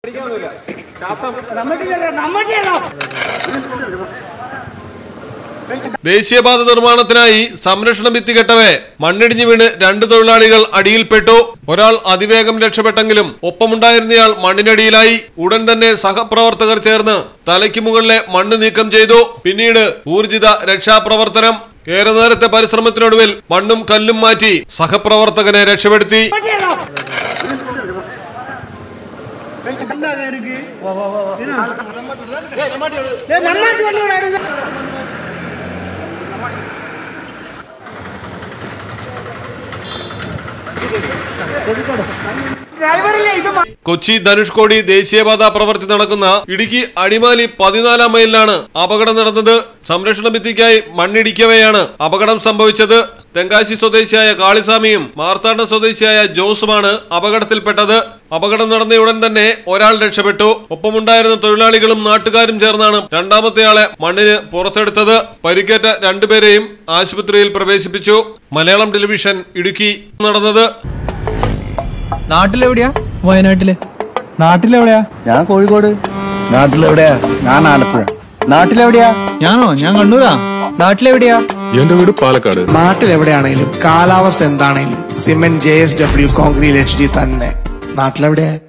ദേശീയപാത നിർമ്മാണത്തിനായി സംരക്ഷണ ഭിത്തി കെട്ടവേ മണ്ണിടിഞ്ഞു വീണ് രണ്ട് തൊഴിലാളികൾ അടിയിൽപ്പെട്ടു ഒരാൾ അതിവേഗം രക്ഷപ്പെട്ടെങ്കിലും ഒപ്പമുണ്ടായിരുന്നയാൾ മണ്ണിനടിയിലായി ഉടൻ തന്നെ സഹപ്രവർത്തകർ ചേർന്ന് തലയ്ക്ക് മുകളിലെ മണ്ണ് നീക്കം ചെയ്തു പിന്നീട് ഊർജിത രക്ഷാപ്രവർത്തനം ഏറെ നേരത്തെ പരിശ്രമത്തിനൊടുവിൽ മണ്ണും കല്ലും മാറ്റി സഹപ്രവർത്തകനെ രക്ഷപ്പെടുത്തി കൊച്ചി ധനുഷ്കോടി ദേശീയപാത പ്രവൃത്തി നടക്കുന്ന ഇടുക്കി അടിമാലി പതിനാലാം മൈലിലാണ് അപകടം നടന്നത് സംരക്ഷണ ഭിത്തിക്കായി മണ്ണിടിക്കവെയാണ് അപകടം സംഭവിച്ചത് തെങ്കാശി സ്വദേശിയായ കാളിസ്വാമിയും മാർത്താണ്ഡ സ്വദേശിയായ ജോസുമാണ് അപകടത്തിൽപ്പെട്ടത് അപകടം നടന്നയുടൻ തന്നെ ഒരാൾ രക്ഷപ്പെട്ടു ഒപ്പമുണ്ടായിരുന്ന തൊഴിലാളികളും നാട്ടുകാരും ചേർന്നാണ് രണ്ടാമത്തെയാളെ മണ്ണിന് പുറത്തെടുത്തത് പരിക്കേറ്റ രണ്ടുപേരെയും ആശുപത്രിയിൽ പ്രവേശിപ്പിച്ചു മലയാളം ടെലിവിഷൻ ഇടുക്കി നടന്നത് നാട്ടിലെവിടെയാ വയനാട്ടില് നാട്ടിലെവിടെയാ ഞാൻ കോഴിക്കോട് നാട്ടിലെവിടെയാ ഞാൻ ആലപ്പുഴ നാട്ടിലെവിടെയാ ഞാനോ ഞാൻ കണ്ണൂരാ നാട്ടിലെവിടെയാ എന്റെ വീട് പാലക്കാട് നാട്ടിലെവിടെയാണെങ്കിലും കാലാവസ്ഥ എന്താണെങ്കിലും cement J S W concrete H D തന്നെ നാട്ടിലെവിടെയാ